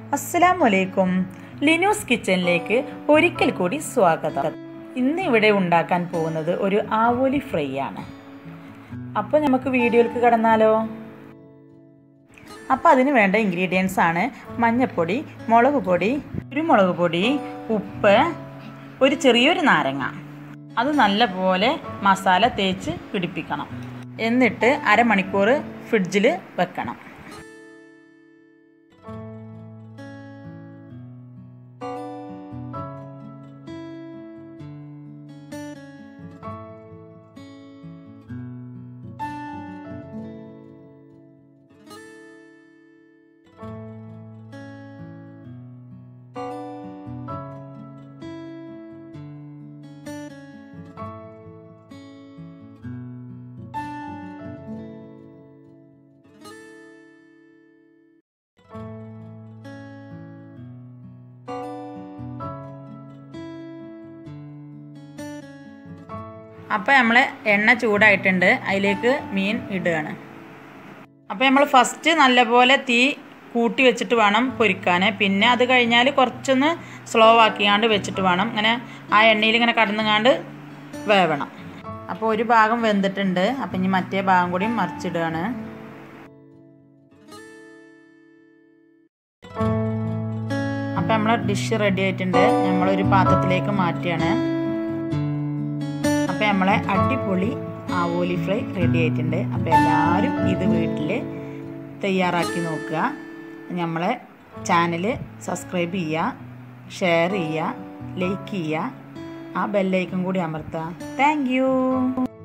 അസ്സലാമു അലൈക്കും ലിനൂസ് കിച്ചണിലേക്ക് ഒരിക്കൽ കൂടി സ്വാഗതം ഇന്ന് ഇവിടെ ഉണ്ടാക്കാൻ പോകുന്നത് ഒരു ആവോലി ഫ്രൈ ആണ് അപ്പോൾ നമുക്ക് വീഡിയോയിലേക്ക് കടന്നാലോ അപ്പോൾ അതിന് വേണ്ട ഇൻഗ്രീഡിയൻസ് ആണ് മഞ്ഞൾപ്പൊടി മുളക് പൊടി കുരുമുളക് പൊടി ഉപ്പ് ഒരു ചെറിയൊരു നാരങ്ങ അത് നല്ലപോലെ മസാല തേച്ച് പിടിപ്പിക്കണം എന്നിട്ട് അരമണിക്കൂർ ഫ്രിഡ്ജിൽ വെക്കണം അപ്പോൾ നമ്മൾ എണ്ണ ചൂടായിട്ടുണ്ട് അതിലേക്ക് മീൻ ഇടുകയാണ് അപ്പോൾ നമ്മൾ ഫസ്റ്റ് നല്ലപോലെ തീ കൂട്ടി വെച്ചിട്ട് വേണം പൊരിക്കാൻ പിന്നെ അത് കഴിഞ്ഞാൽ കുറച്ചൊന്ന് സ്ലോ ആക്കിയാണ്ട് വെച്ചിട്ട് വേണം ഇങ്ങനെ ആ എണ്ണയിൽ ഇങ്ങനെ കടന്നുകാണ്ട് വേവണം അപ്പോൾ ഒരു ഭാഗം വെന്തിട്ടുണ്ട് അപ്പം ഇനി മറ്റേ ഭാഗം കൂടി മറിച്ചിടുകയാണ് അപ്പം നമ്മളെ ഡിഷ് റെഡി ആയിട്ടുണ്ട് നമ്മളൊരു പാത്രത്തിലേക്ക് മാറ്റിയാണ് അപ്പോൾ നമ്മളെ അടിപൊളി ആവോലി ഫ്രൈ റെഡി ആയിട്ടുണ്ട് അപ്പോൾ എല്ലാവരും ഇത് വീട്ടിൽ തയ്യാറാക്കി നോക്കുക നമ്മളെ ചാനൽ സബ്സ്ക്രൈബ് ചെയ്യുക ഷെയർ ചെയ്യുക ലൈക്ക് ചെയ്യുക ആ ബെല്ലൈക്കും കൂടി അമർത്തുക താങ്ക്